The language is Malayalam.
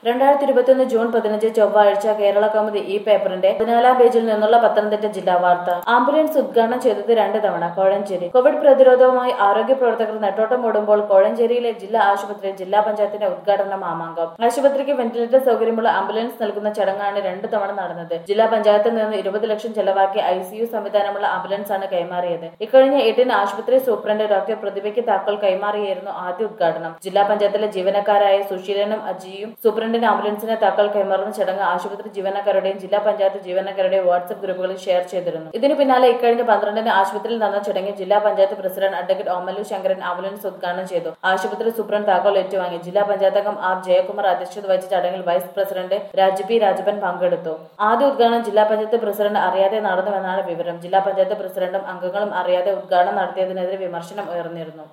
രണ്ടായിരത്തി ഇരുപത്തിയൊന്ന് ജൂൺ പതിനഞ്ച് ചൊവ്വാഴ്ച കേരള കൗമുദി ഈ പേപ്പറിന്റെ പതിനാലാം പേജിൽ നിന്നുള്ള പത്തനംതിട്ട ജില്ലാ വാർത്ത ആംബുലൻസ് ഉദ്ഘാടനം ചെയ്തത് രണ്ട് തവണ കോഴഞ്ചേരി കോവിഡ് പ്രതിരോധവുമായി ആരോഗ്യ പ്രവർത്തകർ നെട്ടോട്ടം ഓടുമ്പോൾ കോഴഞ്ചേരിയിലെ ജില്ലാ ആശുപത്രിയിൽ ജില്ലാ പഞ്ചായത്തിന്റെ ഉദ്ഘാടന മാമാങ്കം ആശുപത്രിക്ക് വെന്റിലേറ്റർ സൗകര്യമുള്ള ആംബുലൻസ് നൽകുന്ന ചടങ്ങാണ് രണ്ട് തവണ നടന്നത് ജില്ലാ പഞ്ചായത്തിൽ നിന്ന് ഇരുപത് ലക്ഷം ചെലവാക്കി ഐ സിയു സംവിധാനമുള്ള ആംബുലൻസ് ആണ് കൈമാറിയത് ഇക്കഴിഞ്ഞ എട്ടിന് ആശുപത്രി സൂപ്രണ്ട് ഡോക്ടർ പ്രതിഭയ്ക്ക് താക്കോൽ കൈമാറിയായിരുന്നു ആദ്യ ഉദ്ഘാടനം ജില്ലാ പഞ്ചായത്തിലെ ജീവനക്കാരായ സുശീലനും അജിയും സൂപ്രണ്ടിന് ആംബുലൻസിനെ താക്കോൽ കൈമാറുന്ന ചടങ്ങ് ആശുപത്രി ജീവനക്കാരുടെയും ജില്ലാ പഞ്ചായത്ത് ജീവനക്കാരുടെയും വാട്സ്ആപ്പ് ഗ്രൂപ്പുകളിൽ ഷെയർ ചെയ്തിരുന്നു ഇതിനു പിന്നാലെ ഇക്കഴിഞ്ഞ പന്ത്രണ്ടിന് ആശുപത്രിയിൽ നടന്ന ചടങ്ങിൽ ജില്ലാ panchayat president advocate Omalu Sankaran ambulance ഉദ്ഘാടനം ചെയ്തു ആശുപത്രി സൂപ്രണ്ട് താക്കോൽ ഏറ്റുവാങ്ങി ജില്ലാ പഞ്ചായത്ത് അംഗം ആർ ജയകുമാർ അധ്യക്ഷത വഹിച്ച ചടങ്ങിൽ vice president Raju P Rajappan പങ്കെടുത്തു ആദ്യ ഉദ്ഘാടനം ജില്ലാ പഞ്ചായത്ത് പ്രസിഡന്റ് അറിയാതെ നടന്നുവെന്നാണ് വിവരം ജില്ലാ പഞ്ചായത്ത് പ്രസിഡന്റും അംഗങ്ങളും അറിയാതെ ഉദ്ഘാടനം നടത്തിയതിനെതിരെ വിമർശനം ഉയർന്നിരുന്നു